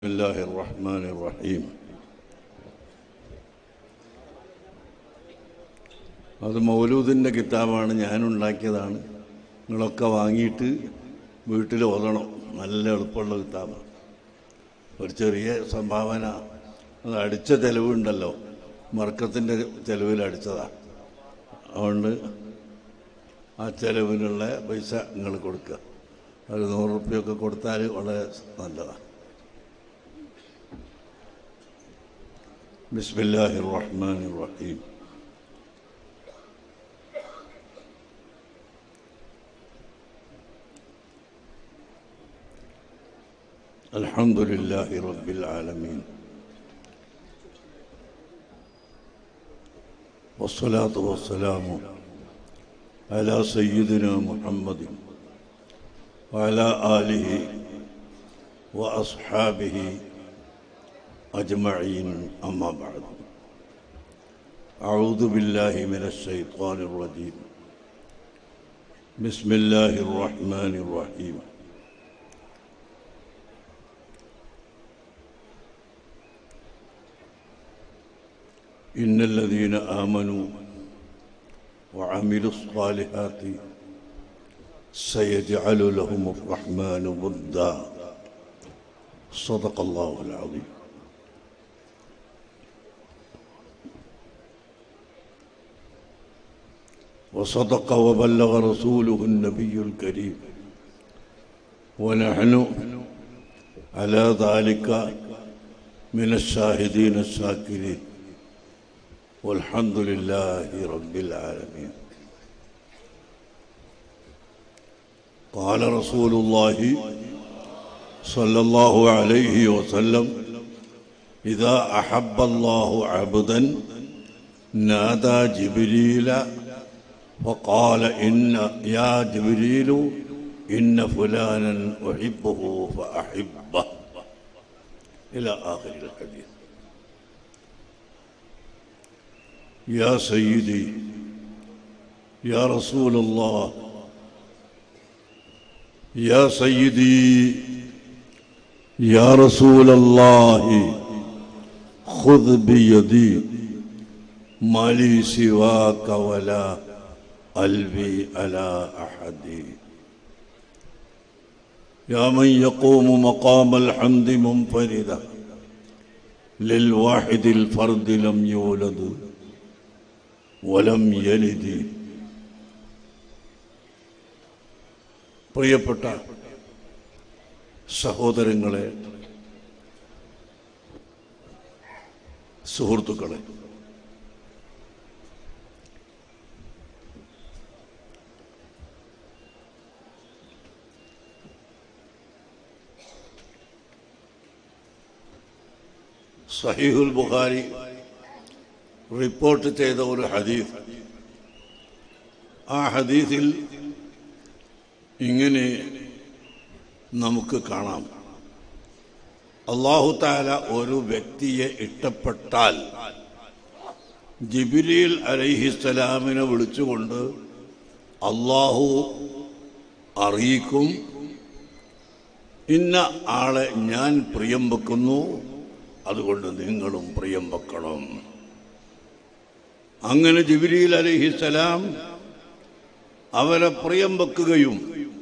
الله الرحمن الرحيم അത് മൗലൂദിൻ്റെ കിതാബാണ് ഞാനുണ്ടാക്കിയതാണ് നിങ്ങളൊക്കെ വാങ്ങിയിട്ട് വീട്ടിൽ ഓതണം നല്ല എളുപ്പമുള്ള കിതാബാണ് ഒരു ചെറിയ സംഭാവന അത് അടിച്ച ചെലവുണ്ടല്ലോ മർക്കത്തിൻ്റെ ചെലവിൽ അടിച്ചതാണ് അതുകൊണ്ട് ആ ചെലവിനുള്ള പൈസ നിങ്ങൾ കൊടുക്കുക ഒരു നൂറ് റുപ്യൊക്കെ കൊടുത്താൽ വളരെ നല്ലതാണ് بسم الله الرحمن الرحيم الحمد لله رب العالمين والصلاة والسلام على سيدنا محمد وعلى آله وأصحابه أجمعين أما بعد أعوذ بالله من الشيطان الرجيم بسم الله الرحمن الرحيم إن الذين آمنوا وعملوا الصالحات سيجعل لهم الرحمن ودا صدق الله العظيم وصدق وبلغ رسوله النبي الكريم ونحن على ذلك من الشاهدين الشاكرين والحمد لله رب العالمين قال رسول الله صلى الله عليه وسلم إذا أحب الله عبدا نادى جبريل وقال إن يا جبريل إن فلانا أحبه فأحبه إلى آخر الحديث يا سيدي يا رسول الله يا سيدي يا رسول الله خذ بيدي ما لي سواك ولا قلبي على أحد يا من يقوم مقام الحمد منفردا للواحد الفرد لم يولد ولم يلد പ്രിയപ്പെട്ട സഹോദരങ്ങളെ സുഹൃത്തുക്കളെ സഹീഹുൽ ബുഖാരി റിപ്പോർട്ട് ചെയ്ത ഒരു ഹദീസ് ആ ഹദീസിൽ ഇങ്ങനെ നമുക്ക് കാണാം അള്ളാഹു താല ഒരു വ്യക്തിയെ ഇഷ്ടപ്പെട്ടാൽ ജിബിലിൽ അലൈഹിസ്സലാമിനെ വിളിച്ചുകൊണ്ട് അള്ളാഹു അറിയിക്കും ഇന്ന ആളെ ഞാൻ പ്രിയം വെക്കുന്നു അതുകൊണ്ട് നിങ്ങളും പ്രിയം വെക്കണം അങ്ങനെ ജിബിലിൽ അലഹിസലാം അവരെ പ്രിയം വെക്കുകയും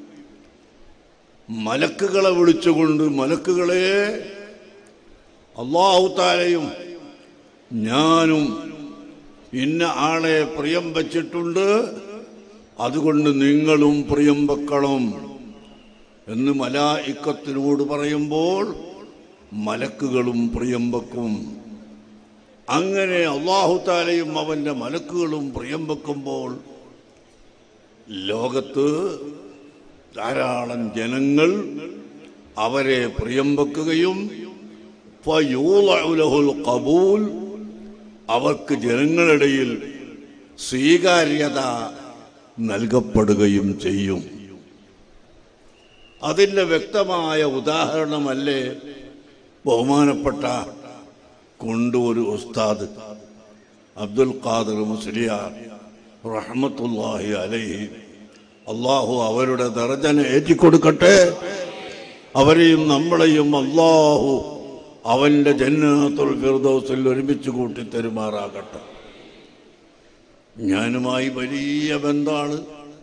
മലക്കുകളെ വിളിച്ചുകൊണ്ട് മലക്കുകളെ അള്ളാഹുത്താലയും ഞാനും ഇന്ന ആളെ പ്രിയം വച്ചിട്ടുണ്ട് അതുകൊണ്ട് നിങ്ങളും പ്രിയം വെക്കണം എന്ന് മലായിക്കത്തിനോട് പറയുമ്പോൾ മലക്കുകളും പ്രിയം വെക്കും അങ്ങനെ അള്ളാഹുത്താലയും അവൻ്റെ മലക്കുകളും പ്രിയം വെക്കുമ്പോൾ ലോകത്ത് ധാരാളം ജനങ്ങൾ അവരെ പ്രിയം വെക്കുകയും കബൂൽ അവർക്ക് ജനങ്ങളിടയിൽ സ്വീകാര്യത നൽകപ്പെടുകയും ചെയ്യും അതിൻ്റെ വ്യക്തമായ ഉദാഹരണമല്ലേ ബഹുമാനപ്പെട്ട കൊണ്ടൂർ ഉസ്താദ് അബ്ദുൽ ഖാദർ മുസ്ലിയാർ റഹ്മത്തുല്ലാഹി അലൈഹി അള്ളാഹു അവരുടെ ദർജന ഏറ്റിക്കൊടുക്കട്ടെ അവരെയും നമ്മളെയും അള്ളാഹു അവന്റെ ജന്നാത്തുൽ ഫിർദൗസിൽ ഒരുമിച്ച് കൂട്ടി തെരുമാറാകട്ടെ ഞാനുമായി വലിയ ബന്ധമാണ്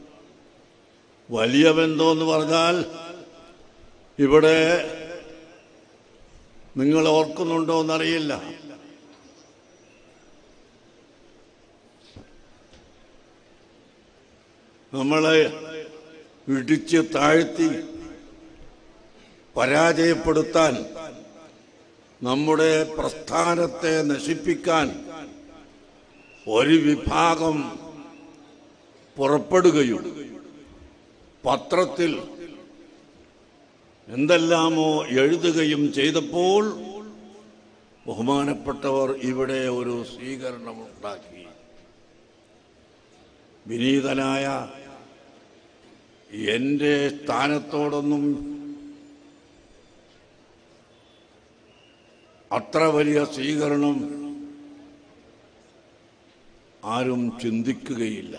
വലിയ ബന്ധം എന്ന് പറഞ്ഞാൽ ഇവിടെ നിങ്ങൾ ഓർക്കുന്നുണ്ടോ എന്നറിയില്ല നമ്മളെ ഇടിച്ച് താഴ്ത്തി പരാജയപ്പെടുത്താൻ നമ്മുടെ പ്രസ്ഥാനത്തെ നശിപ്പിക്കാൻ ഒരു വിഭാഗം പുറപ്പെടുകയും പത്രത്തിൽ എന്തെല്ലാമോ എഴുതുകയും ചെയ്തപ്പോൾ ബഹുമാനപ്പെട്ടവർ ഇവിടെ ഒരു സ്വീകരണമുണ്ടാക്കി വിനീതനായ എൻ്റെ സ്ഥാനത്തോടൊന്നും അത്ര വലിയ സ്വീകരണം ആരും ചിന്തിക്കുകയില്ല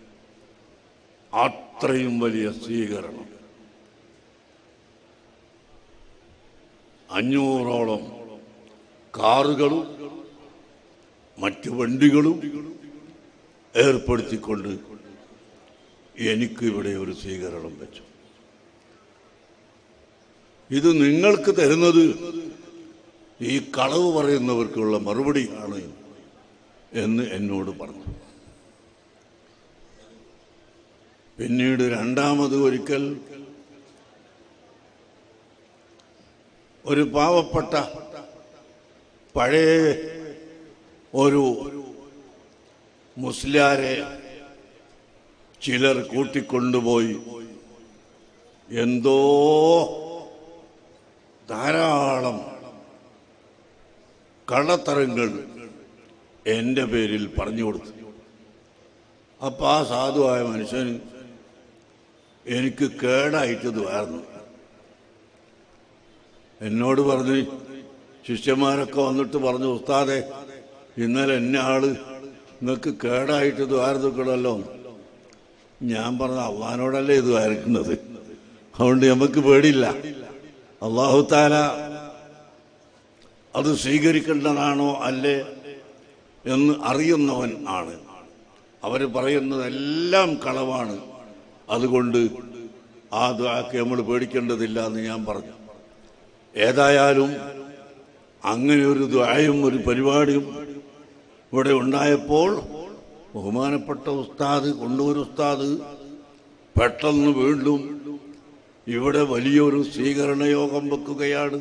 അത്രയും വലിയ സ്വീകരണം അഞ്ഞൂറോളം കാറുകളും മറ്റു വണ്ടികളും ഏർപ്പെടുത്തിക്കൊണ്ട് എനിക്ക് ഇവിടെ ഒരു സ്വീകരണം വെച്ചു ഇത് നിങ്ങൾക്ക് തരുന്നത് ഈ കളവ് പറയുന്നവർക്കുള്ള മറുപടിയാണ് എന്ന് എന്നോട് പറഞ്ഞു പിന്നീട് രണ്ടാമത് ഒരിക്കൽ ഒരു പാവപ്പെട്ട പഴയ ഒരു മുസ്ലിയാരെ ചിലർ കൂട്ടിക്കൊണ്ടുപോയി എന്തോ ധാരാളം കള്ളത്തരങ്ങൾ എൻ്റെ പേരിൽ പറഞ്ഞു കൊടുത്തു അപ്പം ആ സാധുവായ മനുഷ്യന് എനിക്ക് കേടായിട്ടത് വാർന്നു എന്നോട് പറഞ്ഞ് ശിഷ്യന്മാരൊക്കെ വന്നിട്ട് പറഞ്ഞു ഉസ്താദെ ഇന്നലെ എന്നെ ആള് നിങ്ങൾക്ക് കേടായിട്ട് ദ്വാരത്തുക്കളല്ലോ ഞാൻ പറഞ്ഞ അള്ളഹാനോടല്ലേ ഇത് വരക്കുന്നത് അതുകൊണ്ട് നമുക്ക് പേടിയില്ല അള്ളാഹു താല അത് സ്വീകരിക്കേണ്ടതാണോ അല്ലേ എന്ന് അറിയുന്നവൻ ആണ് അവർ പറയുന്നതെല്ലാം കളവാണ് അതുകൊണ്ട് ആ ദ്വാക്ക് നമ്മൾ പേടിക്കേണ്ടതില്ല എന്ന് ഞാൻ പറഞ്ഞു ഏതായാലും അങ്ങനെ ഒരു ദ്വായും ഒരു പരിപാടിയും ഇവിടെ ഉണ്ടായപ്പോൾ ബഹുമാനപ്പെട്ട ഉസ്താദ് കൊണ്ടൂർ ഉസ്താദ് പെട്ടെന്ന് വീണ്ടും ഇവിടെ വലിയൊരു സ്വീകരണ യോഗം വെക്കുകയാണ്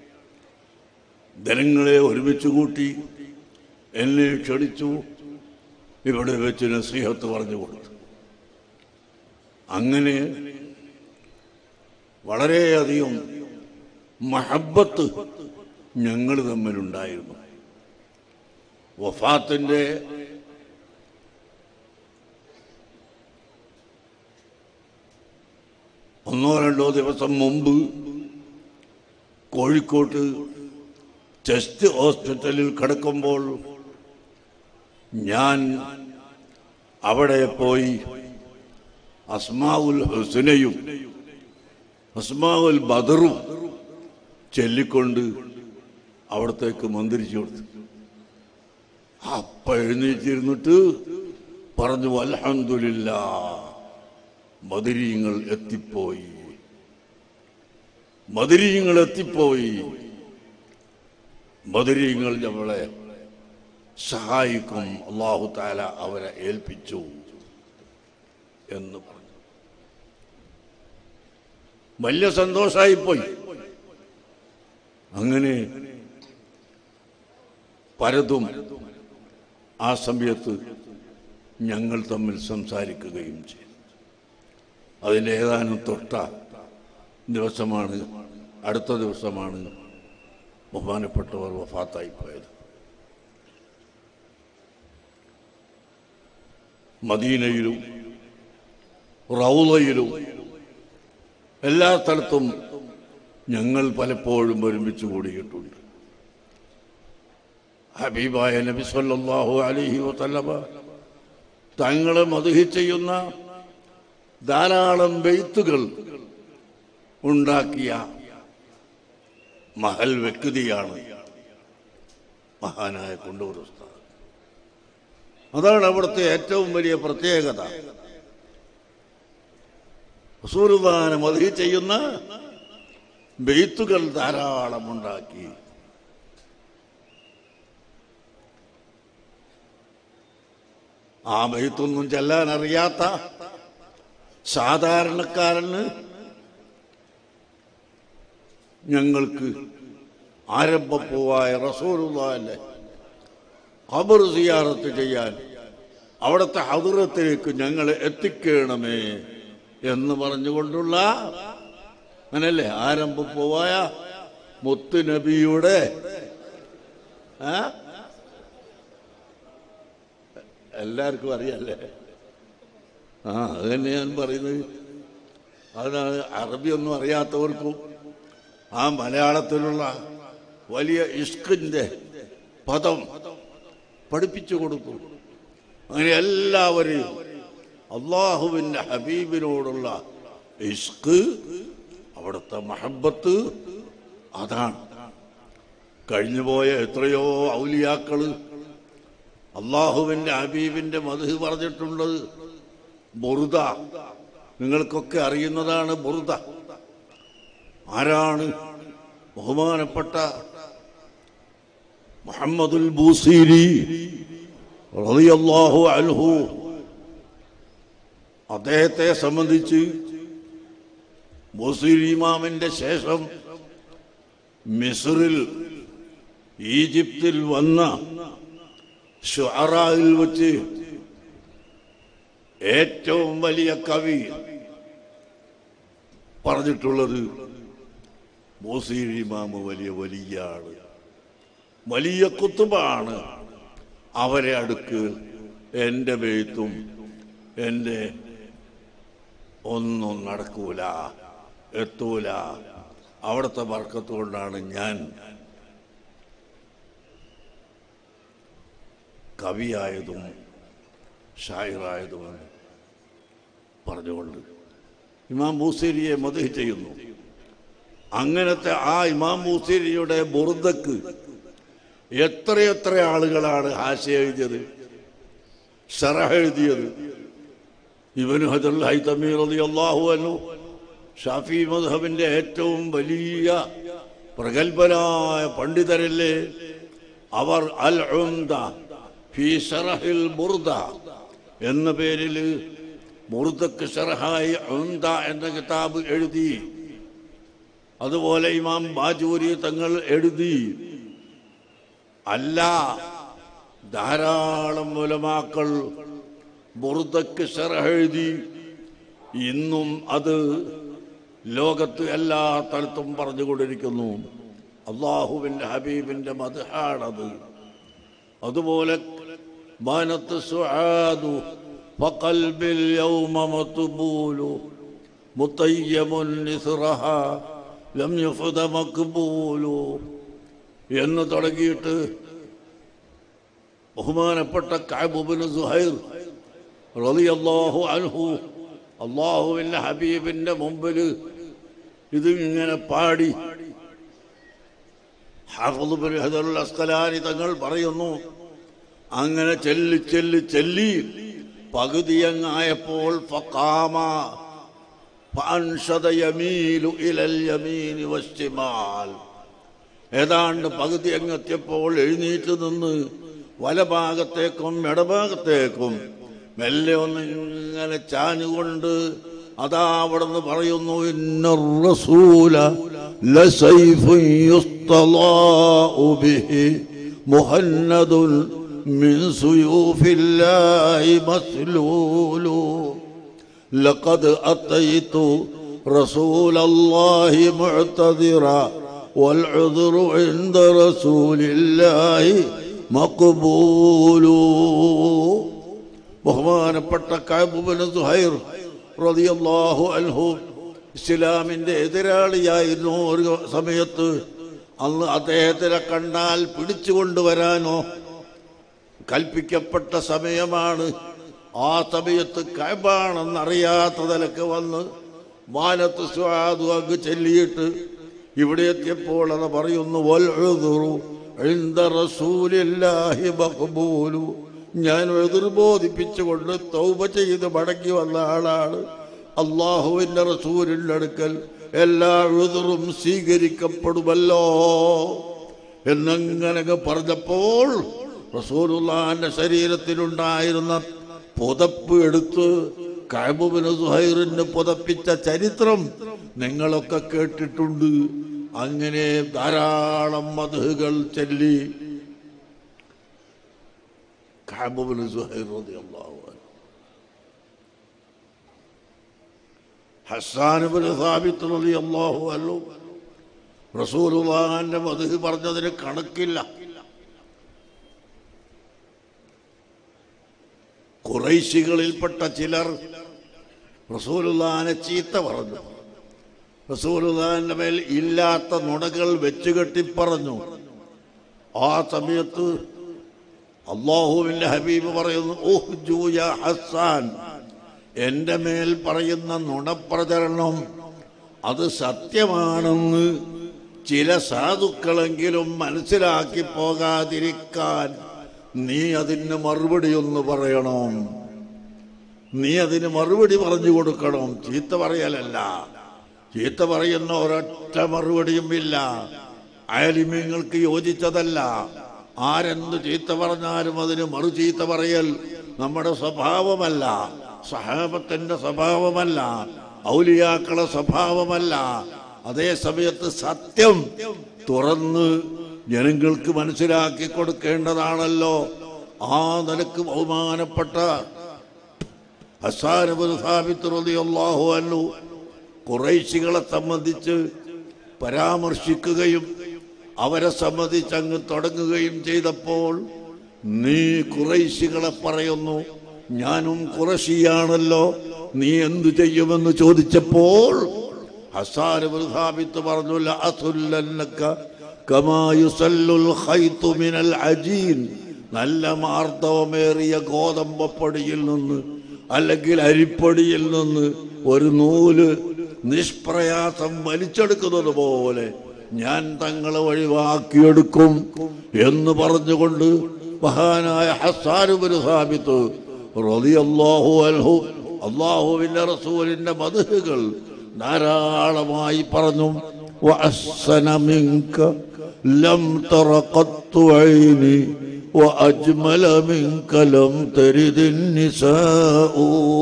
ജനങ്ങളെ ഒരുമിച്ച് കൂട്ടി എന്നെ ക്ഷണിച്ചു ഇവിടെ വെച്ച് നസീഹത്ത് പറഞ്ഞു കൊടുത്തു അങ്ങനെ വളരെയധികം മഹബത്ത് ഞങ്ങൾ തമ്മിലുണ്ടായിരുന്നു വഫാത്തിന്റെ ഒന്നോ രണ്ടോ ദിവസം മുമ്പ് കോഴിക്കോട്ട് ചെസ്റ്റ് ഹോസ്പിറ്റലിൽ കിടക്കുമ്പോൾ ഞാൻ അവിടെ പോയി അസ്മാവുൽ ഹുസനയും അസ്മാവുൽ ബദറും ചൊല്ലിക്കൊണ്ട് അവിടത്തേക്ക് മന്ത്രിച്ചു കൊടുത്തു അപ്പ എഴുന്നേറ്റിരുന്നിട്ട് പറഞ്ഞു അൽഹംദുലില്ല മധുരീങ്ങൾ എത്തിപ്പോയി മധുരീങ്ങൾ എത്തിപ്പോയി മധുരീങ്ങൾ നമ്മളെ സഹായിക്കും അള്ളാഹു താല അവരെ ഏൽപ്പിച്ചു എന്ന് പറഞ്ഞു വലിയ സന്തോഷായിപ്പോയി അങ്ങനെ പലതും ആ സമയത്ത് ഞങ്ങൾ തമ്മിൽ സംസാരിക്കുകയും ചെയ്തു അതിൻ്റെ ഏതാനും തൊട്ട ദിവസമാണ് അടുത്ത ദിവസമാണ് ബഹുമാനപ്പെട്ടവർ വഫാത്തായി പോയത് മദീനയിലും റൗലയിലും എല്ലാ സ്ഥലത്തും ഞങ്ങൾ പലപ്പോഴും ഒരുമിച്ച് കൂടിയിട്ടുണ്ട് ഹബീബായ നബി സല്ലല്ലാഹു അലൈഹി വസല്ലമ തങ്ങളെ മധുഹി ചെയ്യുന്ന ധാരാളം ബെയ്ത്തുകൾ ഉണ്ടാക്കിയ മഹൽ വ്യക്തിയാണ് മഹാനായ കൊണ്ടൂർ ഉസ്താദ് അതാണ് അവിടുത്തെ ഏറ്റവും വലിയ പ്രത്യേകത റസൂലുള്ളാഹിനെ മതി ചെയ്യുന്ന ബെയ്ത്തുകൾ ധാരാളം ഉണ്ടാക്കി ആ ബെയ്ത്തൊന്നും ചെല്ലാൻ അറിയാത്ത സാധാരണക്കാരന് ഞങ്ങൾക്ക് ആരംഭപ്പൂവായ റസൂലുള്ളാഹിന്റെ ഖബർ സിയാറത്ത് ചെയ്യാൻ അവിടുത്തെ ഹദുറത്തിലേക്ക് ഞങ്ങളെ എത്തിക്കണമേ എന്ന് പറഞ്ഞുകൊണ്ടുള്ള അങ്ങനല്ലേ ആരംഭപ്പൂവായ മുത്ത് നബിയുടെ ആ? എല്ലാവർക്കും അറിയാല്ലേ ആ അത് തന്നെ ഞാൻ പറയുന്നത് അതാണ് അറബിയൊന്നും അറിയാത്തവർക്കും ആ മലയാളത്തിലുള്ള വലിയ ഇഷ്കിന്റെ പദം പഠിപ്പിച്ചു കൊടുത്തു അങ്ങനെ എല്ലാവരെയും അള്ളാഹുവിൻ്റെ ഹബീബിനോടുള്ള ഇഷ്ക് അവിടുത്തെ മഹബത്ത് അതാണ് കഴിഞ്ഞുപോയ എത്രയോ ഔലിയാക്കള് അള്ളാഹുവിൻ്റെ ഹബീബിൻ്റെ മധു പറഞ്ഞിട്ടുണ്ട് ബുറുദ നിങ്ങൾക്കൊക്കെ അറിയുന്നതാണ് ബുറുദ ആരാണ് ബഹുമാനപ്പെട്ട മുഹമ്മദുൽ ബൂസീരി റളിയല്ലാഹു അൻഹു അദ്ദേഹത്തെ സംബന്ധിച്ച് ബൂസീരി ഇമാമിന്റെ ശേഷം മിസ്റിൽ ഈജിപ്തിൽ വന്ന ഷുഅറായിൽ വെച്ച് ഏറ്റവും വലിയ കവി പറഞ്ഞിട്ടുള്ളത് ബോസീരി ഇമാമ് വലിയ വലിയ ആള് വലിയ കുത്തുബാണ് അവരെ അടുക്ക് എൻ്റെ വെയ്ത്തും എൻ്റെ ഒന്നും നടക്കൂല എത്തൂല അവിടുത്തെ വർക്കത്ത് കൊണ്ടാണ് ഞാൻ കവിയായതും ഷായറായതും പറഞ്ഞുകൊണ്ട് ഇമാം ബൂസേരിയെ മധു ചെയ്യുന്നു അങ്ങനത്തെ ആ ഇമാം ബൂസേരിയുടെ ബുർദക്ക് എത്രയെത്ര ആളുകളാണ് ഹാസ്യ എഴുതിയത് ഷറഹ് എഴുതിയത് ഇവനു ഹജർ ഹൈതമീർ അള്ളാഹു അനു ഷാഫി മദ്ഹബിന്റെ ഏറ്റവും വലിയ പ്രഗത്ഭരായ പണ്ഡിതരല്ലേ അവർ അൽ ഉംദ ഫി ഷറഹിൽ ബുർദ എന്ന പേരിൽ ബുർദക്ക് ഷറഹായി ഉംദ എന്ന കിതാബ് എഴുതി അതുപോലെ ഇമാം ബാജൂരി തങ്ങൾ എഴുതി അല്ല ധാരാളം മുലമാക്കൾ ബുർദക്ക് ഷറഹ് എഴുതി ഇന്നും അത് ലോകത്ത് എല്ലാ സ്ഥലത്തും പറഞ്ഞുകൊണ്ടിരിക്കുന്നു അള്ളാഹുവിൻ്റെ ഹബീബിൻ്റെ മധുഹാണത് അതുപോലെ മാനത്ത് സുആദു فقلب اليوم مطبول مطيم نثرها لم يفد مقبول എന്ന് തുടങ്ങിയിട്ട് ബഹുമാനപ്പെട്ട കാബുബിന് സുഹൈർ റളിയല്ലാഹു അൻഹു അള്ളാഹുവിൻ്റെ ഹബീബിൻ്റെ മുമ്പിൽ ഇത് ഇങ്ങനെ പാടി ഹാഫുബിൻ ഹദറുൽ അസ്കലാനി തങ്ങൾ പറയുന്നു അങ്ങനെ ചെല്ലി ചെല്ലി ചെല്ലി പകുതിയങ്ങായപ്പോൾ ഫഖാമ ഫഅൻഷദ യമീലു ഇലൽ യമീനി വശ്ശിമാൽ ഏതാണ്ട് പകുതി അങ്ങെത്തിയപ്പോൾ എഴുന്നേറ്റ് നിന്ന് വലഭാഗത്തേക്കും ഇടഭാഗത്തേക്കും മെല്ലെ ഒന്ന് ഇങ്ങനെ ചാഞ്ഞുകൊണ്ട് അതാ അവിടെ നിന്ന് പറയുന്നു ഇന്ന റസൂല ലസൈഫുൻ യുസ്തലാഉ ബിഹി മുഹന്നദുൻ മിൻ സുയൂഫില്ലാഹി മസ്ലൂലു لقد أتيت رسول الله معتذرا والعذر عند رسول الله مقبول ബഹുമാനപ്പെട്ട കാബുബിന് സുഹൈർ റളിയല്ലാഹു അൻഹു ഇസ്ലാമിൻ്റെ എതിരാളിയായിരുന്നു ഒരു സമയത്ത് അന്ന് അദ്ദേഹത്തിനെ കണ്ടാൽ പിടിച്ചു കൊണ്ടുവരാനോ കൽപ്പിക്കപ്പെട്ട സമയമാണ് ആ സമയത്ത് കൈബാണെന്നറിയാത്ത നിലക്ക് വന്ന് മാനത്ത് സ്വാദു അങ്ങ് ചെല്ലിയിട്ട് ഇവിടെ എത്തിയപ്പോൾ അത് പറയുന്നു വൽ ഉദുറു عند رسول الله مقبول ഞാൻ എതിർബോധിപ്പിച്ചുകൊണ്ട് തൗബ ചെയ്ത് മടങ്ങി വന്ന ആളാണ് അള്ളാഹുവിൻ്റെ റസൂലിൻ്റെ അടുക്കൽ എല്ലാ എതിറും സ്വീകരിക്കപ്പെടുമല്ലോ എന്നങ്ങനെ പറഞ്ഞപ്പോൾ റസൂലുള്ളാന്റെ ശരീരത്തിലുണ്ടായിരുന്ന പുതപ്പ് എടുത്ത് കഅബുബിന് സുഹൈറിന് പുതപ്പിച്ച ചരിത്രം നിങ്ങളൊക്കെ കേട്ടിട്ടുണ്ട് അങ്ങനെ ധാരാളം മധുകൾ ചൊല്ലി കഅബുബിന് സുഹൈർ റളിയല്ലാഹു അൻഹു ഹസ്സാനുബിന് സാബിത്ത് റളിയല്ലാഹു അൻഹു റസൂലുള്ളാഹിന്റെ മധു പറഞ്ഞതിന് കണക്കില്ല കുറൈശികളിൽപ്പെട്ട ചിലർ റസൂലുള്ളാഹിനെ ചീത്ത പറഞ്ഞു റസൂലുള്ളാഹിന്റെ മേൽ ഇല്ലാത്ത നുണകൾ വെച്ച് കെട്ടിപ്പറഞ്ഞു ആ സമയത്ത് അള്ളാഹുവിന്റെ ഹബീബ് പറയുന്നു ഓഹ് ജൂയ ഹസ്സാൻ എൻ്റെ മേൽ പറയുന്ന നുണപ്രചരണം അത് സത്യമാണെന്ന് ചില സാധുക്കളെങ്കിലും മനസ്സിലാക്കി പോകാതിരിക്കാൻ നീ അതിന് മറുപടി ഒന്ന് പറയണം നീ അതിന് മറുപടി പറഞ്ഞു കൊടുക്കണം ചീത്ത പറയലല്ല ചീത്ത പറയുന്ന ഒരൊറ്റ മറുപടിയും ഇല്ല അയലിമ്യങ്ങൾക്ക് യോജിച്ചതല്ല ആരെന്ത് ചീത്ത പറഞ്ഞാലും അതിന് മറു ചീത്ത പറയൽ നമ്മുടെ സ്വഭാവമല്ല സഹാബത്തിന്റെ സ്വഭാവമല്ല ഔലിയാക്കളെ സ്വഭാവമല്ല അതേ സമയത്ത് സത്യം തുറന്ന് ജനങ്ങൾക്ക് മനസ്സിലാക്കി കൊടുക്കേണ്ടതാണല്ലോ ആ നിലക്ക് ബഹുമാനപ്പെട്ട അള്ളാഹു അല്ലു കുറൈശികളെ സംബന്ധിച്ച് പരാമർശിക്കുകയും അവരെ സംബന്ധിച്ച് അങ്ങ് തുടങ്ങുകയും ചെയ്തപ്പോൾ നീ കുറൈശികളെ പറയുന്നു ഞാനും കുറശിയാണല്ലോ നീ എന്തു ചെയ്യുമെന്ന് ചോദിച്ചപ്പോൾ ഹസാനുബിത്ത് പറഞ്ഞു "ലഅസുല്ലന്നക കമാ യുസല്ലുൽ ഖൈതു മിനൽ അജീൻ നല്ല മാർദ്ദവമേറിയ ഗോതമ്പപ്പൊടിയിൽ നിന്ന് അല്ലെങ്കിൽ അരിപ്പൊടിയിൽ നിന്ന് ഒരു നൂല് നിഷ്പ്രയാസം വലിച്ചെടുക്കുന്നത് പോലെ ഞാൻ തങ്ങളെ ഒഴിവാക്കിയെടുക്കും എന്ന് പറഞ്ഞുകൊണ്ട് മഹാനായ ഹസാനുബിന് സാബിത്ത് റളിയല്ലാഹു അൻഹു അള്ളാഹുവിന്റെ റസൂലിന്റെ മധുഹുകൾ ധാരാളമായി പറഞ്ഞു وأحسن منك لم تر قط عيني وأجمل منك لم ترد النساء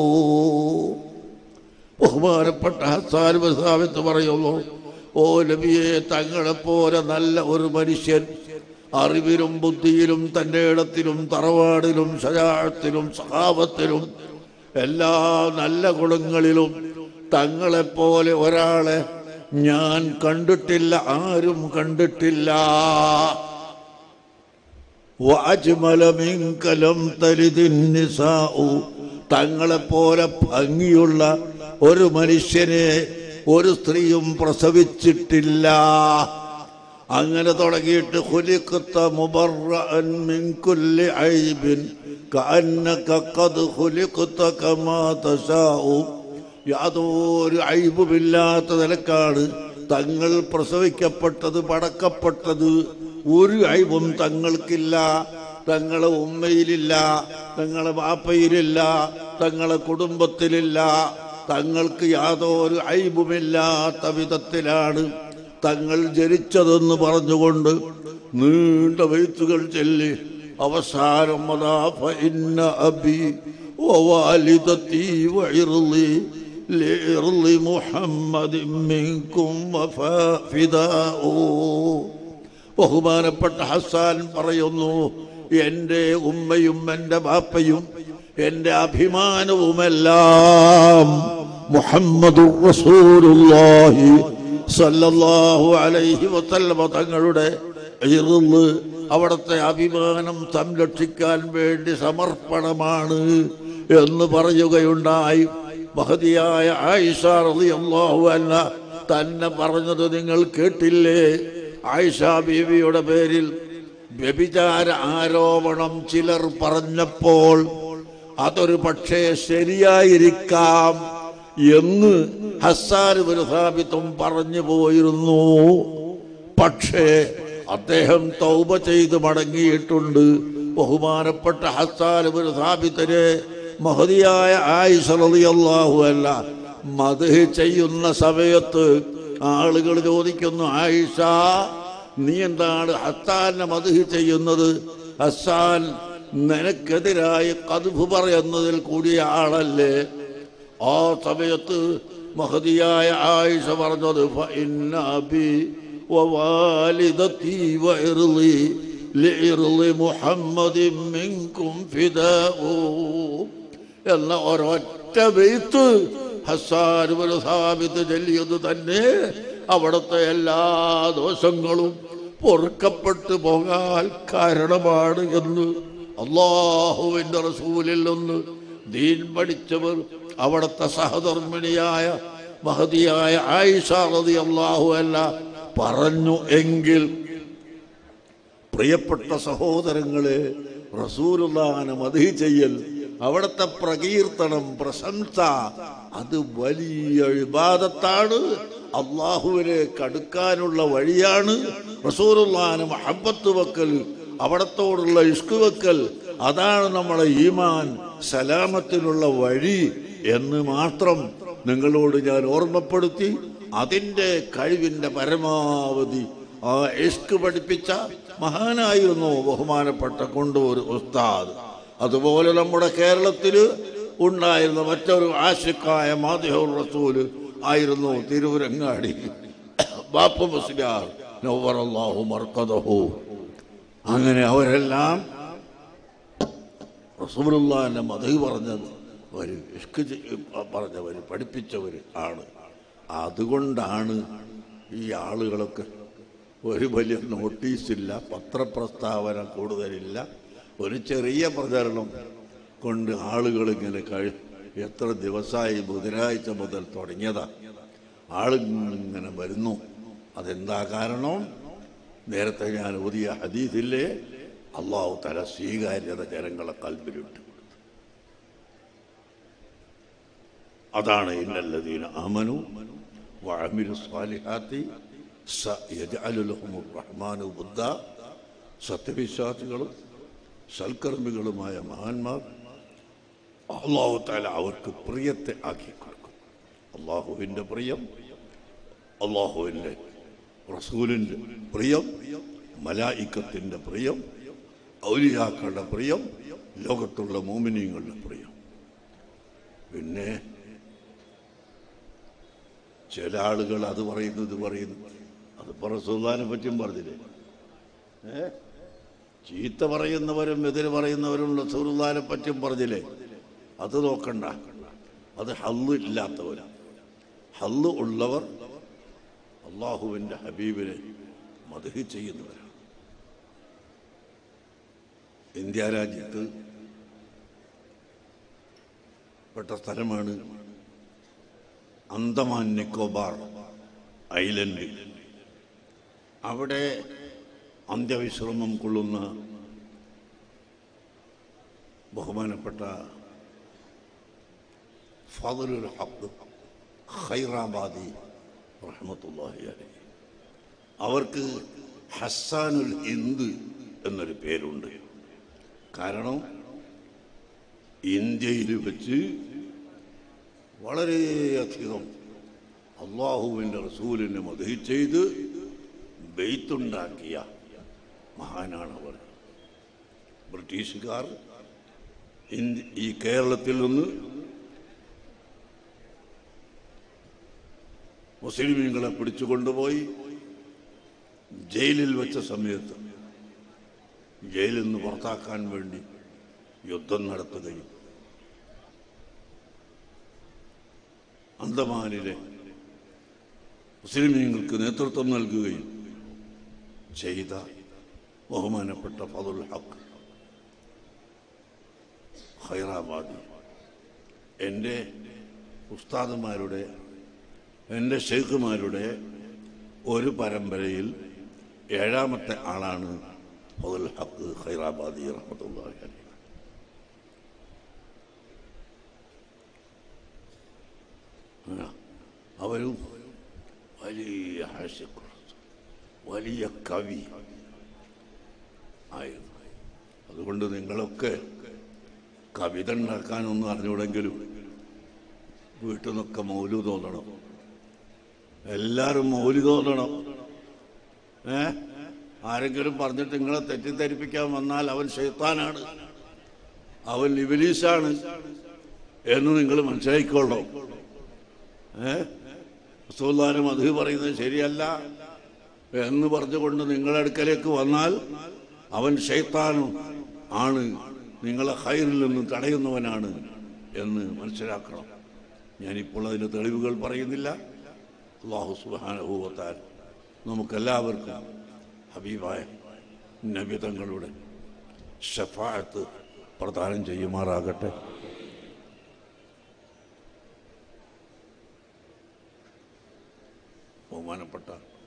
ബഹുമാനപ്പെട്ട ഹസാൻ ബസാബത്ത് പറയുന്നു ഓ നബിയെ തങ്ങളെപ്പോലെ നല്ല ഒരു മനുഷ്യൻ അറിവിലും ബുദ്ധിയിലും തൻ്റെ ഇടത്തിലും തറവാടിലും ശരാഴത്തിലും സഹാബത്തിലും എല്ലാ നല്ല ഗുണങ്ങളിലും തങ്ങളെപ്പോലെ ഒരാളെ ഞാൻ കണ്ടിട്ടില്ല ആരും കണ്ടിട്ടില്ല وأجمل منك لم تلد النساء തങ്ങളെപ്പോലെ ഭംഗിയുള്ള ഒരു മനുഷ്യനെ ഒരു സ്ത്രീയും പ്രസവിച്ചിട്ടില്ല അങ്ങനെ തുടങ്ങിയിട്ട് ഖുലിഖത്ത മുബറഅൻ മിൻ കുല്ലി ഐബിൻ കഅന്നക ഖദ് ഖുലിഖത കമാ തശാഉ യാതൊരു അഴിവുമില്ലാത്ത നിലക്കാണ് തങ്ങൾ പ്രസവിക്കപ്പെട്ടത് പടക്കപ്പെട്ടത് ഒരു അഴിവും തങ്ങൾക്കില്ല തങ്ങളെ ഉമ്മയിലില്ല തങ്ങളെ വാപ്പയിലില്ല തങ്ങളെ കുടുംബത്തിലില്ല തങ്ങൾക്ക് യാതൊരു അഴിവുമില്ലാത്ത വിധത്തിലാണ് തങ്ങൾ ജനിച്ചതെന്ന് പറഞ്ഞുകൊണ്ട് നീണ്ട വയസ്സുകൾ ചൊല്ലി അവസാനം അതാ ഫഇന്ന അബി ووالدتي وعرضي لعرض محمد منكم وفاء فداء ബഹുമാനപ്പെട്ട ഹസാൻ പറയുന്നു എൻ്റെ ഉമ്മയും എൻ്റെ ബാപ്പയും എൻ്റെ അഭിമാനവുമെല്ലാം മുഹമ്മദ് റസൂലുള്ളാഹി സല്ലല്ലാഹു അലൈഹി വസല്ലമ തങ്ങളുടെ ഇറുള് അവിടുത്തെ അഭിമാനം സംരക്ഷിക്കാൻ വേണ്ടി സമർപ്പണമാണ് എന്ന് പറയുകയുണ്ടായി മഹതിയായ ആയിഷ റളിയല്ലാഹു അൻഹ തന്നെ പറഞ്ഞത് നിങ്ങൾ കേട്ടില്ലേ ആയിഷ ബീവിയുടെ പേരിൽ വ്യഭിചാര ആരോപണം ചിലർ പറഞ്ഞപ്പോൾ അതൊരു പക്ഷേ ശരിയായിരിക്കാം എന്ന് ഹസ്സാൻ സാബിത്തും പറഞ്ഞു പോയിരുന്നു പക്ഷേ അദ്ദേഹം തൗബ ചെയ്ത് മടങ്ങിയിട്ടുണ്ട് ബഹുമാനപ്പെട്ട ഹസ്സാൻ സാബിത്തരെ മഹതിയായ ആയിഷ റളിയല്ലാഹു അല്ല മദ്ഹ് ചെയ്യുന്ന സമയത്ത് ആളുകൾ ചോദിക്കുന്നു ആയിഷ നീ എന്താണ് ഹസ്സാനെ മദ്ഹ് ചെയ്യുന്നത് ഹസ്സാൻ നിനക്കെതിരായി കതുഫ് പറയുന്നതിൽ കൂടിയ ആളല്ലേ ആ സമയത്ത് മഹതിയായ ആയിഷ പറഞ്ഞത് فإن أبي ووالدتي وإرضي لإرض محمد منكم فداء എന്ന ഒരൊറ്റ വെയ്ത്ത് ഹസാൻ ഒരു സാബിത്ത് ചൊല്ലിയത് തന്നെ അവിടുത്തെ എല്ലാ ദോഷങ്ങളും പൊറുക്കപ്പെട്ടു പോകാൻ കാരണമാണ് എന്ന് അള്ളാഹുവിൻ്റെ റസൂലിൽ നിന്ന് ദീൻ പഠിച്ചവർ അവിടുത്തെ സഹധർമ്മിണിയായ മഹതിയായ ആയിഷ റതി അള്ളാഹു അല്ല പറഞ്ഞു എങ്കിൽ പ്രിയപ്പെട്ട സഹോദരങ്ങളെ റസൂലുള്ളാനെ മതി ചെയ്യൽ അവിടുത്തെ പ്രകീർത്തനം പ്രശംസ അത് വലിയ ഇബാദത്താണ് അള്ളാഹുവിലേക്ക് അടുക്കാനുള്ള വഴിയാണ് റസൂലുള്ളാനെ മഹബത്ത് വെക്കൽ അവിടത്തോടുള്ള ഇഷ്ക് വെക്കൽ അതാണ് നമ്മളെ ഈമാൻ സലാമത്തിനുള്ള വഴി എന്ന് മാത്രം നിങ്ങളോട് ഞാൻ ഓർമ്മപ്പെടുത്തി അതിൻ്റെ കഴിവിൻ്റെ പരമാവധി ആ ഇഷ്ക് പഠിപ്പിച്ച മഹാനായിരുന്നു ബഹുമാനപ്പെട്ട കൊണ്ടൂർ ഉസ്താദ് അതുപോലെ നമ്മുടെ കേരളത്തിൽ ഉണ്ടായിരുന്ന മറ്റൊരു ആശിക്കായ മാധവർ റസൂല് ആയിരുന്നു തിരുവരങ്ങാടി ബാപ്പ മുസ്ലിയാർ നവറല്ലാഹു മർക്കദഹു അങ്ങനെ അവരെല്ലാം റസൂലുള്ളാഹിന്റെ മതഹ് പറഞ്ഞത് ഒരു ഇഷ്ക് പറഞ്ഞവർ പഠിപ്പിച്ചവർ ആണ് അതുകൊണ്ടാണ് ഈ ആളുകളൊക്കെ ഒരു വലിയ നോട്ടീസില്ല പത്രപ്രസ്താവന കൂടുതലില്ല ഒരു ചെറിയ പ്രചരണം കൊണ്ട് ആളുകൾ ഇങ്ങനെ കഴി എത്ര ദിവസമായി ബുധനാഴ്ച മുതൽ തുടങ്ങിയതാ ആളിങ്ങനെ വരുന്നു അതെന്താ കാരണം നേരത്തെ ഞാൻ ഓതിയ ഹദീസില്ലേ അള്ളാഹു തല സ്വീകാര്യത ജനങ്ങളെ കൽപ്പിലിട്ട് അതാണ് ഇന്നല്ലദീന അമനു വഅമിലു സ്വാലിഹാത്തി സയജ്അലു ലഹുമുർ റഹ്മാനു ബുദ്ധ സത്യവിശ്വാസികളും സൽക്കർമ്മികളുമായ മഹാന്മാർ അള്ളാഹു താല അവർക്ക് പ്രിയത്തെ ആക്കി കൊടുക്കും അള്ളാഹുവിൻ്റെ പ്രിയം അള്ളാഹുവിൻ്റെ റസൂലിൻ്റെ പ്രിയം മലായിക്കത്തിൻ്റെ പ്രിയം ഔലിയാക്കളുടെ പ്രിയം ലോകത്തുള്ള മോമിനിയങ്ങളുടെ പ്രിയം പിന്നെ ചില ആളുകൾ അത് പറയുന്നു ഇത് പറയുന്നു അതിപ്പോ റസൂല്ലാനെ പറ്റിയും പറഞ്ഞില്ലേ ഏ ചീത്ത പറയുന്നവരും എതിര് പറയുന്നവരും റസൂലുള്ളാനെ പറ്റിയും പറഞ്ഞില്ലേ അത് നോക്കണ്ട അത് ഹല്ല് ഇല്ലാത്തവരാ ഹല്ല് ഉള്ളവർ അള്ളാഹുവിൻ്റെ ഹബീബിനെ മധുഹി ചെയ്യുന്നവരാണ് ഇന്ത്യ രാജ്യത്ത് പെട്ട സ്ഥലമാണ് അന്തമാൻ നിക്കോബാർ ഐലൻഡ് അവിടെ അന്ത്യവിശ്രമം കൊള്ളുന്ന ബഹുമാനപ്പെട്ട ഫാദുൽ ഹക്ക് ഖൈറാബാദി റഹ്മത്തുള്ളാഹി അലൈഹി അവർക്ക് ഹസ്സാനുൽ ഹിന്ദ് എന്നൊരു പേരുണ്ട് കാരണം ഇന്ത്യയിൽ വെച്ച് വളരെയധികം അള്ളാഹുവിൻ്റെ റസൂലിനെ മതി ചെയ്ത് ബെയ്ത്തുണ്ടാക്കിയ മഹാനാണ് അവർ ബ്രിട്ടീഷുകാർ ഇന്ത്യ ഈ കേരളത്തിൽ നിന്ന് മുസ്ലിമീങ്ങളെ പിടിച്ചു കൊണ്ടുപോയി ജയിലിൽ വെച്ച സമയത്ത് ജയിലിൽ നിന്ന് പുറത്താക്കാൻ വേണ്ടി യുദ്ധം നടത്തുകയും അന്തമാനിലെ മുസ്ലിമീങ്ങൾക്ക് നേതൃത്വം നൽകുകയും ചെയ്ത ബഹുമാനപ്പെട്ട ഫതുൽ ഹക്ക് ഹൈറാബാദി എൻ്റെ ഉസ്താദുമാരുടെ എൻ്റെ ഷെയ്ഖുമാരുടെ ഒരു പരമ്പരയിൽ ഏഴാമത്തെ ആളാണ് ഫതുൽ ഹക്ക് ഹൈറാബാദി റഹ്മത്തുള്ളാഹി അലൈഹി ആ, അവരും വലിയ ഹാസ്യക്കുറച്ച് വലിയ കവി ആയിരുന്നു അതുകൊണ്ട് നിങ്ങളൊക്കെ കവിത ഉണ്ടാക്കാനൊന്നും അറിഞ്ഞൂടെങ്കിലും വീട്ടിൽ നിന്നൊക്കെ മൗലു തോന്നണം എല്ലാവരും മൗലി തോന്നണം ഏ ആരെങ്കിലും പറഞ്ഞിട്ട് നിങ്ങളെ തെറ്റിദ്ധരിപ്പിക്കാൻ വന്നാൽ അവൻ ഷെയ്ത്താനാണ് അവൻ ഇബിലീസാണ് എന്ന് നിങ്ങൾ മനസ്സിലാക്കിക്കൊള്ളണം ഏ റസൂലുള്ളാഹിന്റെ മധു പറയുന്നത് ശരിയല്ല എന്ന് പറഞ്ഞുകൊണ്ട് നിങ്ങളുടെ അടുക്കലേക്ക് വന്നാൽ അവൻ ഷെയ്ത്താനും ആണ് നിങ്ങളെ ഹൈറിൽ നിന്ന് തടയുന്നവനാണ് എന്ന് മനസ്സിലാക്കണം ഞാനിപ്പോൾ അതിന് തെളിവുകൾ പറയുന്നില്ല അള്ളാഹു സുബാനുഭവത്താൽ നമുക്കെല്ലാവർക്കും ഹബീബായ നബി തങ്ങളുടെ ഷഫായത്ത് പ്രദാനം ചെയ്യുമാറാകട്ടെ ബഹുമാനപ്പെട്ട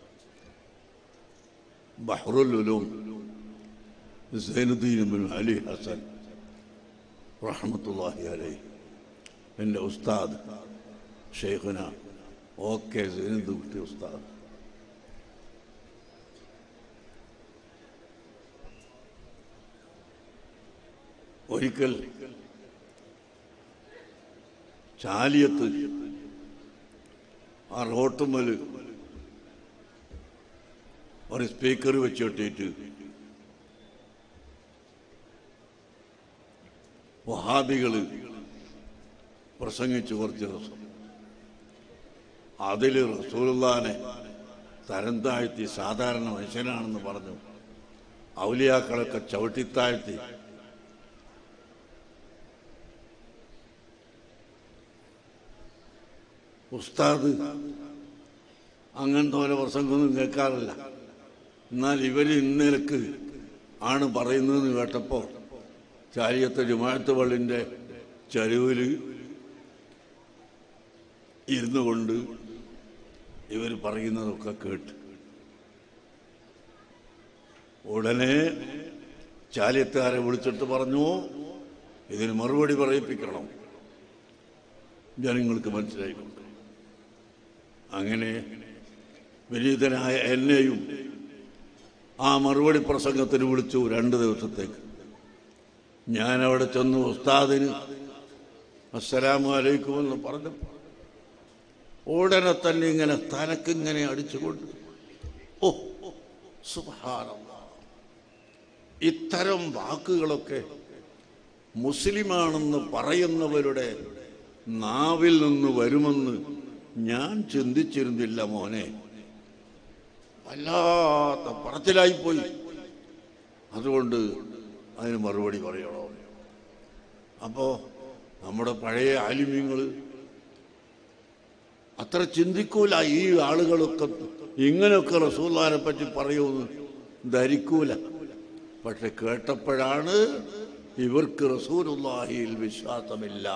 ബഹ്റുൽ ഉലൂം സൈനുദ്ദീൻ ബിൻ അലി ഹസൻ റഹ്മത്തുള്ളാഹി അലൈഹി എൻ്റെ ഉസ്താദ് ഷെയ്ഖുന ഓക്കെ സൈനുദ്ദീൻ കുട്ടി ഉസ്താദ് ഒരിക്കൽ ചാലിയത്ത് ആ റോട്ടുമ്മൽ ഒരു സ്പീക്കർ വെച്ചിട്ടിട്ട് വഹാബികള് പ്രസംഗിച്ചു കുറച്ച് ദിവസം അതിൽ റസൂലുള്ളാനെ തരം താഴ്ത്തി സാധാരണ മനുഷ്യനാണെന്ന് പറഞ്ഞു ഔലിയാക്കളൊക്കെ ചവിട്ടിത്താഴ്ത്തി ഉസ്താദ് അങ്ങനത്തെ ഓരോ പ്രസംഗമൊന്നും കേൾക്കാറില്ല എന്നാൽ ഇവർ ഇന്നലക്ക് ആണ് പറയുന്നതെന്ന് കേട്ടപ്പോൾ ചാരിയത്തെ ജുമാഴത്ത് പള്ളിൻ്റെ ചരുവിൽ ഇരുന്നു കൊണ്ട് ഇവർ പറയുന്നതൊക്കെ കേട്ട് ഉടനെ ചാലിയത്തുകാരെ വിളിച്ചിട്ട് പറഞ്ഞു ഇതിന് മറുപടി പറയിപ്പിക്കണം ജനങ്ങൾക്ക് മനസ്സിലായിക്കൊണ്ട് അങ്ങനെ വിനീതനായ എന്നെയും ആ മറുപടി പ്രസംഗത്തിന് വിളിച്ചു രണ്ട് ദിവസത്തേക്ക് ഞാൻ അവിടെ ചെന്നു ഉസ്താദിന് അസ്സലാമു അലൈക്കും എന്ന് പറഞ്ഞപ്പോൾ ഉടനെ തന്നെ ഇങ്ങനെ തനക്കിങ്ങനെ അടിച്ചുകൊണ്ട് ഓ സുബ്ഹാനല്ലാഹ് ഇത്തരം വാക്കുകളൊക്കെ മുസ്ലിമാണെന്ന് പറയുന്നവരുടെ നാവിൽ നിന്ന് വരുമെന്ന് ഞാൻ ചിന്തിച്ചിരുന്നില്ല മോനെ വല്ലാത്ത പറച്ചിലായിപ്പോയി അതുകൊണ്ട് അതിന് മറുപടി പറയണോ അപ്പോൾ നമ്മുടെ പഴയ ആലിമ്യങ്ങൾ അത്ര ചിന്തിക്കൂല ഈ ആളുകളൊക്കെ ഇങ്ങനെയൊക്കെ റസൂല്ലാനെ പറ്റി പറയുമെന്ന് ധരിക്കൂല പക്ഷെ കേട്ടപ്പോഴാണ് ഇവർക്ക് റസൂലുള്ളാഹിയിൽ വിശ്വാസമില്ല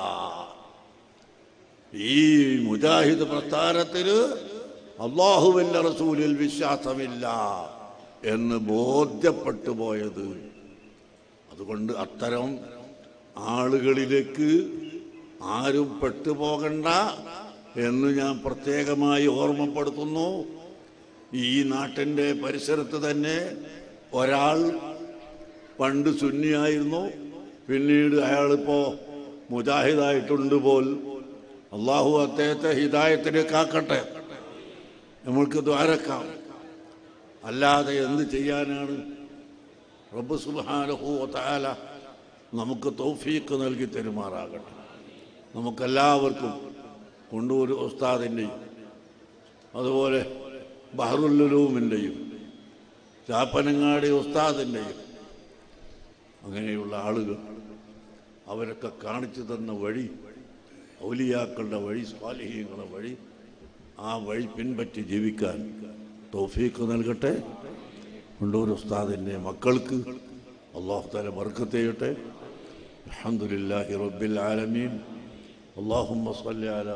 ഈ മുജാഹിദ് പ്രസ്ഥാനത്തിന് അള്ളാഹുവിൻ്റെ റസൂലിൽ വിശ്വാസമില്ല എന്ന് ബോധ്യപ്പെട്ടു പോയത് അതുകൊണ്ട് അത്തരം ആളുകളിലേക്ക് ആരും പെട്ടുപോകണ്ട എന്ന് ഞാൻ പ്രത്യേകമായി ഓർമ്മപ്പെടുത്തുന്നു ഈ നാട്ടിൻ്റെ പരിസരത്ത് തന്നെ ഒരാൾ പണ്ട് സുന്നിയായിരുന്നു പിന്നീട് അയാളിപ്പോൾ മുജാഹിദായിട്ടുണ്ട് പോൽ അള്ളാഹു അദ്ദേഹത്തെ ഹിദായത്തിലേക്ക് ആക്കട്ടെ നമ്മൾക്ക് ദ്വാരക്കാം അല്ലാതെ എന്ത് ചെയ്യാനാണ് റബ്ബ് സുബ്ഹാനഹു താല നമുക്ക് തൗഫീക്ക് നൽകി തെരുമാറാകട്ടെ നമുക്കെല്ലാവർക്കും കൊണ്ടൂർ ഉസ്താദിൻ്റെയും അതുപോലെ ബഹറുല്ലുലൂമിൻ്റെയും ചാപ്പനങ്ങാടി ഉസ്താദിൻ്റെയും അങ്ങനെയുള്ള ആളുകൾ അവരൊക്കെ കാണിച്ചു തന്ന വഴി ഔലിയാക്കളുടെ വഴി സ്വാലിഹീങ്ങളുടെ വഴി ആ വഴി പിൻപറ്റി ജീവിക്കാൻ തോഫീക്ക് നൽകട്ടെ കൊണ്ടൂർ ഉസ്താദിൻ്റെ മക്കൾക്ക് അള്ളാഹു താല ബർക്കത്ത് ചെയ്യട്ടെ അൽഹംദുലില്ലാഹി റബ്ബിൽ ആലമീൻ അള്ളാഹുമ്മ സ്വല്ലി അല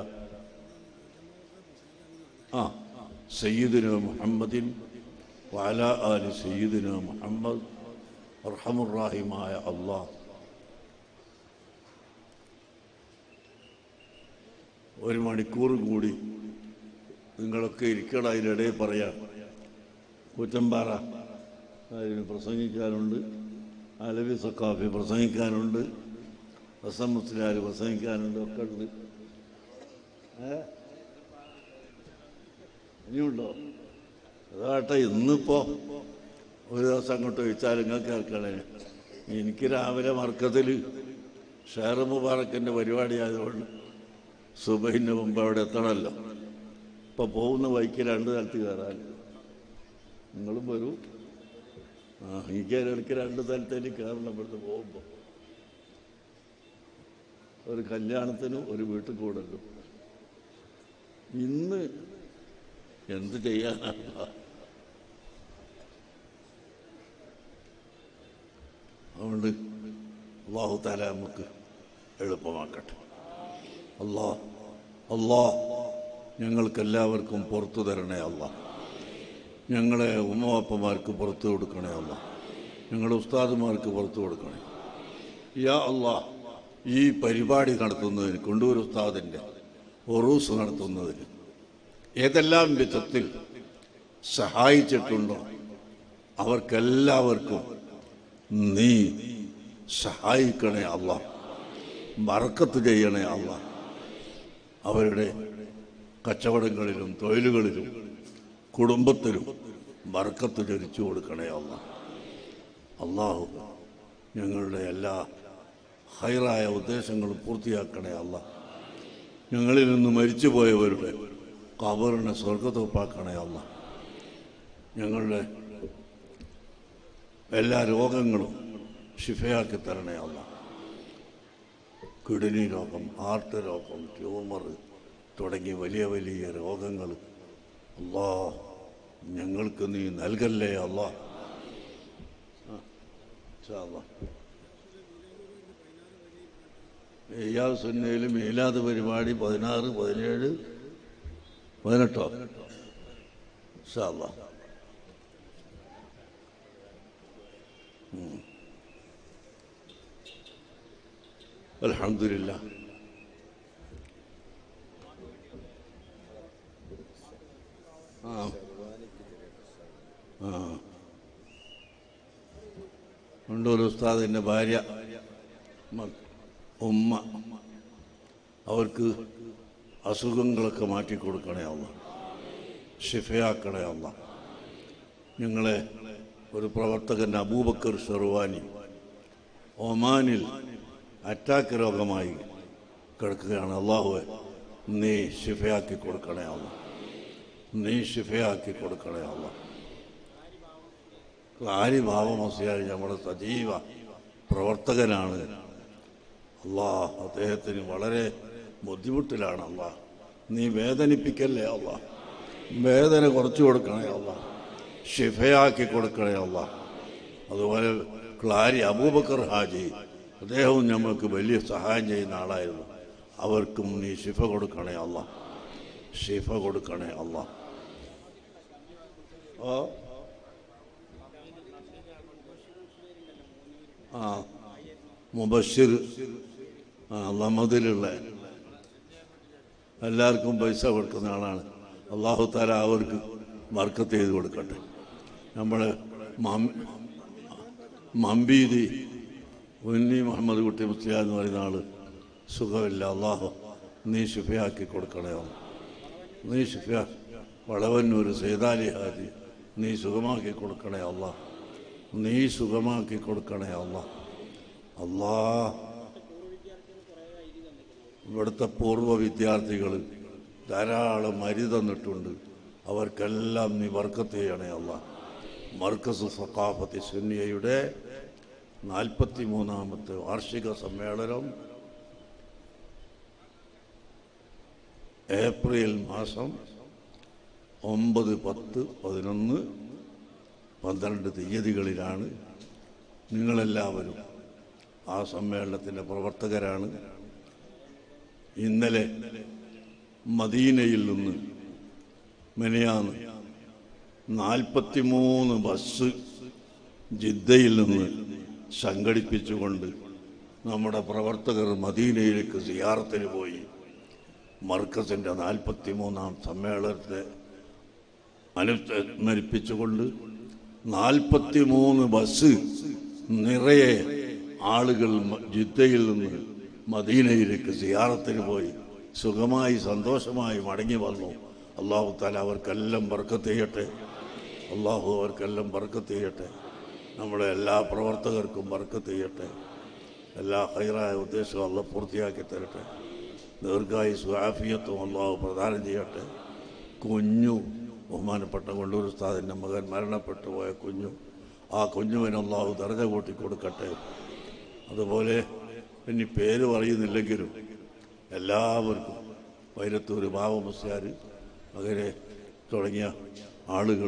ആ സയ്യിദിന മുഹമ്മദിൻ വഅല ആലി സയ്യിദിന മുഹമ്മദ് അർഹമുറാഹിമായ അള്ളാഹ് ഒരു മണിക്കൂർ കൂടി നിങ്ങളൊക്കെ ഇരിക്കണം അതിനിടയിൽ പറയാം കുറ്റമ്പാറ അതിന് പ്രസംഗിക്കാനുണ്ട് അലവി സക്കാഫി പ്രസംഗിക്കാനുണ്ട് ഹസൻ മുസ്ലിയാർ പ്രസംഗിക്കാനുണ്ട് ഒക്കെ ഉണ്ട് ഏ ഇനിയുണ്ടോ അതാട്ടെ ഇന്നിപ്പോ ഒരു ദിവസം അങ്ങോട്ട് ചോദിച്ചാൽ നിങ്ങൾക്ക് കേൾക്കണേ എനിക്ക് രാവിലെ മർക്കത്തിൽ ഷെയർ മുബാറക്കിൻ്റെ പരിപാടി ആയതുകൊണ്ട് സുബൈന് മുമ്പ് അവിടെ എത്തണമല്ലോ ഇപ്പൊ പോകുന്ന വഴിക്ക് രണ്ട് സ്ഥലത്ത് കയറാൻ നിങ്ങളും വരൂ ആ എനിക്ക് ഇടയ്ക്ക് രണ്ട് സ്ഥലത്തേക്ക് കയറണം ഇവിടുന്ന് പോകുമ്പോൾ ഒരു കല്യാണത്തിനും ഒരു വീട്ടിൽ കൂടലും ഇന്ന് എന്ത് ചെയ്യാനാണ് അതുകൊണ്ട് അള്ളാഹു താല നമുക്ക് എളുപ്പമാക്കട്ടെ അല്ലാ അല്ലാ ഞങ്ങൾക്കെല്ലാവർക്കും പുറത്തു തരണേ അല്ല ഞങ്ങളെ ഉമ്മവാപ്പമാർക്ക് പുറത്തു കൊടുക്കണേ അല്ല ഞങ്ങളുടെ ഉസ്താദുമാർക്ക് പുറത്തു കൊടുക്കണേ യാ അല്ലാ ഈ പരിപാടി നടത്തുന്നതിന് കൊണ്ടൂർ ഉസ്താദിൻ്റെ ഒറൂസ് നടത്തുന്നതിന് ഏതെല്ലാം വിധത്തിൽ സഹായിച്ചിട്ടുണ്ടോ അവർക്കെല്ലാവർക്കും നീ സഹായിക്കണേ അല്ല മറക്കത്ത് ചെയ്യണേ അല്ല അവരുടെ കച്ചവടങ്ങളിലും തൊഴിലുകളിലും കുടുംബത്തിലും ബർക്കത്ത് ചൊരിച്ചു കൊടുക്കണേ അല്ല അള്ളാഹു ഞങ്ങളുടെ എല്ലാ ഹൈറായ ഉദ്ദേശങ്ങളും പൂർത്തിയാക്കണേ അല്ല ഞങ്ങളിൽ നിന്ന് മരിച്ചുപോയവരുടെ കബറിനെ സ്വർഗത്തോപ്പാക്കണേ അല്ല ഞങ്ങളുടെ എല്ലാ രോഗങ്ങളും ഷിഫയാക്കി തരണേ അല്ല കിഡ്നി രോഗം ഹാർട്ട് രോഗം ട്യൂമർ തുടങ്ങി വലിയ വലിയ രോഗങ്ങൾ അല്ലാ ഞങ്ങൾക്ക് നീ നൽകല്ലേ അല്ലാ ആ, ഇൻഷാ അല്ലാ. ഇയാൾ സുന്നയിൽ മീലാദ് പരിപാടി പതിനാറ് പതിനേഴ് പതിനെട്ടോ ഇൻഷാ അല്ലാ. ഉം. അൽഹംദുലില്ലാ ആ ആ ഉണ്ടൂർ ഉസ്താദിൻ്റെ ഭാര്യ മ- ഉമ്മ അവർക്ക് അസുഖങ്ങളൊക്കെ മാറ്റിക്കൊടുക്കണേ അല്ല ഷിഫയാക്കണേ അല്ല ഞങ്ങളെ ഒരു പ്രവർത്തകൻ അബൂബക്കർ ഷെർവാനി ഒമാനിൽ അറ്റാക്ക് രോഗമായി കിടക്കുകയാണ് അള്ളാഹുവെ നീ ഷിഫയാക്കി കൊടുക്കണേ അല്ല നീ ഷിഫയാക്കി കൊടുക്കണേ അല്ല കാര്യഭാവമസിയായി നമ്മുടെ സജീവ പ്രവർത്തകനാണ് അല്ലാ അദ്ദേഹത്തിന് വളരെ ബുദ്ധിമുട്ടിലാണ് അല്ലാ നീ വേദനിപ്പിക്കല്ലേ അല്ല വേദന കുറച്ചു കൊടുക്കണേ അല്ല ഷിഫയാക്കി കൊടുക്കണേ അല്ല അതുപോലെ ക്ലാരി അബൂബക്കർ ഹാജി അദ്ദേഹവും ഞമ്മൾക്ക് വലിയ സഹായം ചെയ്യുന്ന ആളായിരുന്നു അവർക്കും നീ ഷിഫ കൊടുക്കണേ അല്ല ഷിഫ കൊടുക്കണേ അല്ല ഓ ആ മുബഷിർ ആ ലമദിലുള്ള എല്ലാവർക്കും പൈസ കൊടുക്കുന്ന ആളാണ് അള്ളാഹു താല അവർക്ക് വർക്കത്ത് ചെയ്ത് കൊടുക്കട്ടെ നമ്മൾ മമ്പീതി ഉന്നി മുഹമ്മദ് കുട്ടി മുസ്ലിയ എന്ന് പറയുന്ന ആള് സുഖമില്ല അള്ളാഹു നീ ശുഫയാക്കി കൊടുക്കണേ അല്ലാ. നീ ശുഫ വളവന്നൂർ സേതാലി ഹാജി നീ സുഖമാക്കി കൊടുക്കണേ അല്ല നീ സുഖമാക്കി കൊടുക്കണേ അല്ല അല്ലാ ഇവിടുത്തെ പൂർവ്വ വിദ്യാർത്ഥികൾ ധാരാളം അരി തന്നിട്ടുണ്ട് അവർക്കെല്ലാം നീ വർക്കത്ത് ചെയ്യണേ അല്ല മർക്കസ് സഖാഫത്തി സുന്നിയയുടെ നാൽപ്പത്തി മൂന്നാമത്തെ വാർഷിക സമ്മേളനം ഏപ്രിൽ മാസം ഒമ്പത് പത്ത് പതിനൊന്ന് പന്ത്രണ്ട് തീയതികളിലാണ് നിങ്ങളെല്ലാവരും ആ സമ്മേളനത്തിൻ്റെ പ്രവർത്തകരാണ് ഇന്നലെ മദീനയിൽ നിന്ന് മെനയാന്ന് നാൽപ്പത്തിമൂന്ന് ബസ് ജിദ്ദയിൽ നിന്ന് സംഘടിപ്പിച്ചുകൊണ്ട് നമ്മുടെ പ്രവർത്തകർ മദീനയിലേക്ക് സിയാറത്തിന് പോയി മർക്കസിൻ്റെ നാൽപ്പത്തി മൂന്നാം സമ്മേളനത്തെ അനുസ്മരിപ്പിച്ചുകൊണ്ട് നാൽപ്പത്തി മൂന്ന് ബസ് നിറയെ ആളുകൾ മ- ജിദ്ദയിൽ നിന്ന് മദീനയിലേക്ക് സിയാറത്തിന് പോയി സുഖമായി സന്തോഷമായി മടങ്ങി വന്നു അള്ളാഹു താല അവർക്കെല്ലാം ബർക്കത്ത് ചെയ്യട്ടെ അള്ളാഹു അവർക്കെല്ലാം ബർക്കത്ത് ചെയ്യട്ടെ നമ്മുടെ എല്ലാ പ്രവർത്തകർക്കും ബർക്കത്ത് ചെയ്യട്ടെ എല്ലാ ഹൈറായ ഉദ്ദേശവും അള്ള പൂർത്തിയാക്കി തരട്ടെ ദീർഘായി സ്വാഫിയത്വം അള്ളാഹു പ്രദാനം ചെയ്യട്ടെ കുഞ്ഞു ബഹുമാനപ്പെട്ട കൊണ്ടൂർ ഉസ്താദിൻ്റെ മകൻ മരണപ്പെട്ടു പോയ കുഞ്ഞു ആ കുഞ്ഞുവിന് അള്ളാഹു ദർജ കൂട്ടി കൊടുക്കട്ടെ അതുപോലെ ഇനി പേര് പറയുന്നില്ലെങ്കിലും എല്ലാവർക്കും വൈരത്തൂർ ബാബമുസ്യാർ അങ്ങനെ തുടങ്ങിയ ആളുകൾ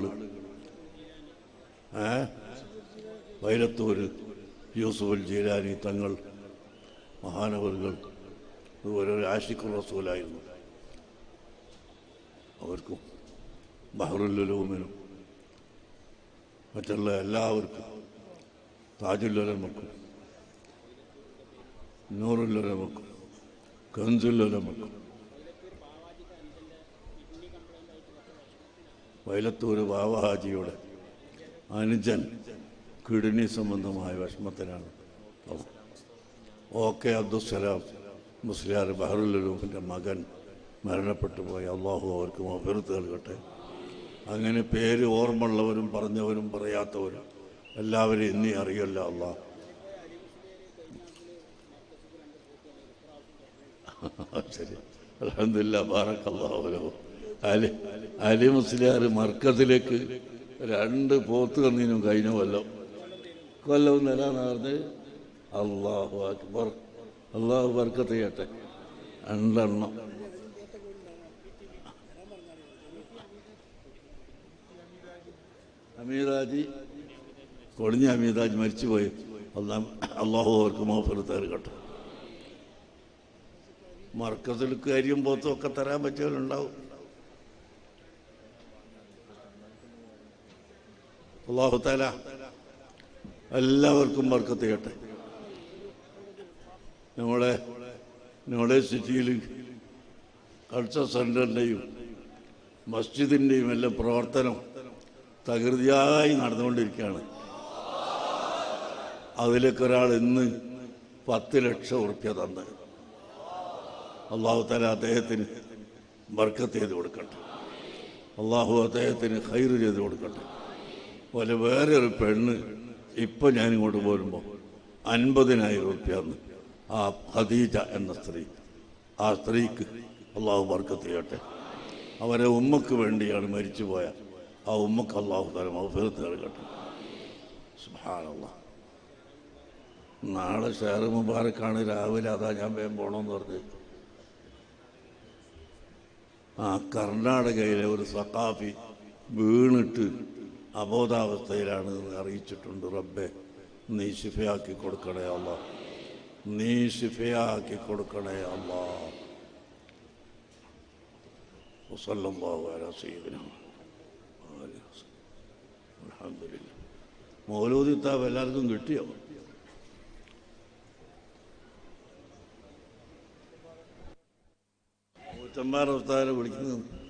ഏ വൈരത്തൂർ യൂസുഫുൽ ജീലാനി തങ്ങൾ മഹാനവറുകൾ അതുപോലെ ഒരു ആഷിഖുർ റസൂലായിരുന്നു അവർക്കും ബഹറുല്ലുലൂമിനും മറ്റുള്ള എല്ലാവർക്കും താജുല്ലുലമക്കും നൂറുല്ലുലമക്കും കൻസുല്ലുലമക്കും വൈലത്തൂർ ബാബാജിയുടെ അനുജൻ കിഡ്നി സംബന്ധമായ വിഷമത്തിലാണ് ഓക്കെ അബ്ദുസലാം മുസ്ലിയാർ ബഹറുല്ലൂമിൻ്റെ മകൻ മരണപ്പെട്ടു പോയി അള്ളാഹു അവർക്ക് മഫിറത്ത് നൽകട്ടെ അങ്ങനെ പേര് ഓർമ്മയുള്ളവരും പറഞ്ഞവരും പറയാത്തവരും എല്ലാവരും ഇനി അറിയല്ല അള്ളാഹ് ശരി അലഹമില്ല ബാറക്കല്ലാഹുലോ അലി അലി മുസ്ലിയാർ മർക്കത്തിലേക്ക് രണ്ട് പോത്ത് കന്നീനും കഴിഞ്ഞ കൊല്ലം കൊല്ലം നിലാന്ന് പറഞ്ഞ് അള്ളാഹു അക്ബർ അള്ളാഹു ബർക്കത്ത് ചെയ്യട്ടെ രണ്ടെണ്ണം അമീറാജി കൊടിഞ്ഞ അമീറാജ് മരിച്ചുപോയി അല്ലാ അള്ളാഹു അവർക്ക് മോഫലത്ത് നൽകട്ടെ മർക്കസിൽ കാര്യം പോത്തും ഒക്കെ തരാൻ പറ്റിയവരുണ്ടാവും അള്ളാഹു താല എല്ലാവർക്കും ബർക്കത്ത് ചെയ്യട്ടെ നമ്മുടെ യൂണിവേഴ്സിറ്റിയിൽ കൾച്ചർ സെൻറ്ററിൻ്റെയും മസ്ജിദിൻ്റെയും എല്ലാം പ്രവർത്തനം തകൃതിയായി നടന്നുകൊണ്ടിരിക്കുകയാണ് അതിലേക്ക് ഒരാൾ ഇന്ന് പത്ത് ലക്ഷം ഉറുപ്യ തന്ന് അള്ളാഹു തല അദ്ദേഹത്തിന് ബർക്കത്ത് ചെയ്ത് കൊടുക്കട്ടെ അള്ളാഹു അദ്ദേഹത്തിന് ഹൈറ് ചെയ്ത് കൊടുക്കട്ടെ പോലെ വേറെ ഒരു പെണ്ണ് ഇപ്പം ഞാൻ ഇങ്ങോട്ട് പോരുമ്പോൾ അൻപതിനായിരം ഉറുപ്യ തന്ന് ആ ഖദീജ എന്ന സ്ത്രീ ആ സ്ത്രീക്ക് അള്ളാഹു ബർക്കത്ത് ചെയ്യട്ടെ അവരെ ഉമ്മക്ക് വേണ്ടിയാണ് മരിച്ചുപോയ ആ ഉമ്മക്ക് അള്ളാഹു തല മൗഫിറത്ത് നൽകട്ടെ സുബ്ഹാനല്ലാഹ് നാളെ ഷെയർ മുബാറക്കാണ് രാവിലെ അതാ ഞാൻ വേഗം പോകണമെന്ന് പറഞ്ഞ് ആ കർണാടകയിലെ ഒരു സഖാഫി വീണിട്ട് അബോധാവസ്ഥയിലാണ് എന്ന് അറിയിച്ചിട്ടുണ്ട് റബ്ബെ നീ ശിഫയാക്കി കൊടുക്കണേ അല്ല നീ ശിഫയാക്കി കൊടുക്കണേ അല്ല വസല്ലല്ലാഹു അലാ സയ്യിദിനാ ആലിഹി വസല്ലം. അൽഹംദുലില്ലാ മൗലൂദി താബ് എല്ലാവർക്കും കിട്ടിയോ നൂറ്റമ്പാറ് ഉസ്താദിനെ വിളിക്കുന്നത്